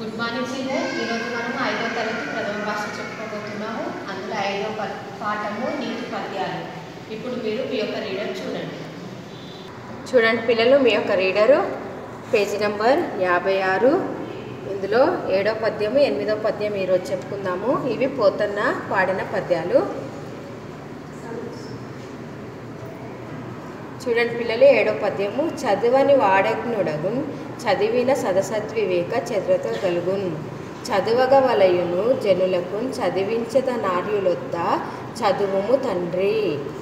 good morning children ఈరోజు మనం ఐదో తరగతి ప్రథమ భాష చెప్పుకోబోతున్నాము అందులో ఐదో ప- పాఠము నీతి పద్యాలు ఇప్పుడు మీరు మీ యొక్క రీడర్ చూడండి చూడండి పిల్లలు మీ యొక్క రీడరు పేజీ నెంబర్ యాభై ఆరు ఇందులో ఏడో పద్యము ఎనిమిదో పద్యం ఈరోజు చెప్పుకుందాము ఇవి పోతన్న పాడిన పద్యాలు చూడండి పిల్లలు ఏడో పద్యము చదువని వాడజ్ఞుడగున్ చదివిన సదసద్వివేక చతురత గలుగున్ చదువగ వలయును జనులకున్ చదివించద నార్యులొద్ద చదువుము తండ్రి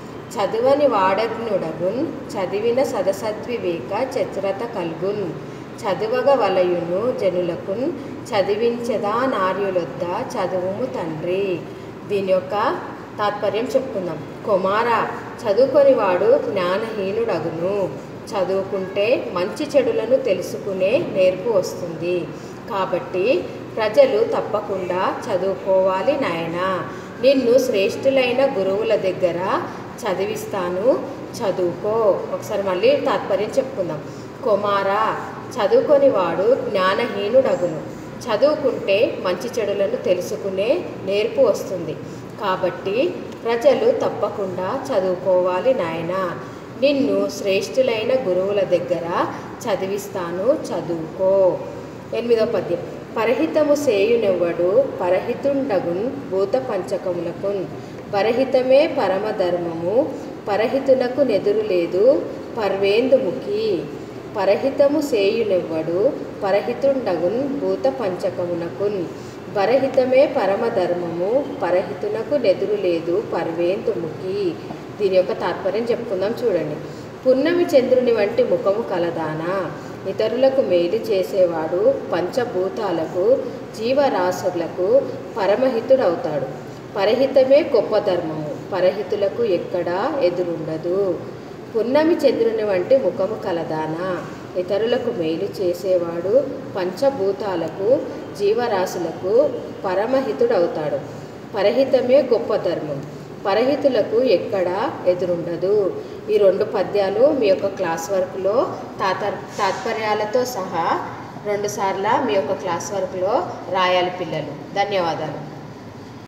చదువని వాడజ్ఞుడగున్ చదివిన సదసద్వివేక చతురత కల్గున్ చదువగ వలయును జనులకున్ చదివించదా నార్యులొద్ద చదువుము తండ్రి దీని యొక్క తాత్పర్యం చెప్పుకుందాం కుమార చదువుకొని వాడు జ్ఞానహీనుడగును చదువుకుంటే మంచి చెడులను తెలుసుకునే నేర్పు వస్తుంది కాబట్టి ప్రజలు తప్పకుండా చదువుకోవాలి నాయనా నిన్ను శ్రేష్ఠులైన గురువుల దగ్గర చదివిస్తాను చదువుకో ఒకసారి మళ్ళీ తాత్పర్యం చెప్పుకుందాం కుమార చదువుకొని వాడు జ్ఞానహీనుడగును చదువుకుంటే మంచి చెడులను తెలుసుకునే నేర్పు వస్తుంది కాబట్టి ప్రజలు తప్పకుండా చదువుకోవాలి నాయన నిన్ను శ్రేష్ఠులైన గురువుల దగ్గర చదివిస్తాను చదువుకో ఎనిమిదో పద్యం పరహితము సేయునెవ్వడు పరహితుండగున్ భూత పంచకములకున్ పరహితమే పరమధర్మము పరహితునకు నెదురు లేదు పర్వేందుముఖి పరహితము సేయునెవ్వడు పరహితుండగున్ భూత పంచకమునకున్ పరహితమే పరమధర్మము పరహితునకు నెదురు లేదు పర్వేందుముఖి దీని యొక్క తాత్పర్యం చెప్పుకుందాం చూడండి పున్నమి చంద్రుని వంటి ముఖము కలదానా ఇతరులకు మేలు చేసేవాడు పంచభూతాలకు జీవరాశులకు పరమహితుడవుతాడు పరహితమే గొప్ప ధర్మము పరహితులకు ఎక్కడా ఎదురుండదు పున్నమి చంద్రుని వంటి ముఖము కలదానా ఇతరులకు మేలు చేసేవాడు పంచభూతాలకు జీవరాశులకు పరమహితుడవుతాడు పరహితమే గొప్ప ధర్మం పరహితులకు ఎక్కడా ఎదురుండదు ఈ రెండు పద్యాలు మీ యొక్క క్లాస్ వర్క్లో తాత తాత్పర్యాలతో సహా రెండుసార్లు మీ యొక్క క్లాస్ వర్క్లో రాయాలి పిల్లలు ధన్యవాదాలు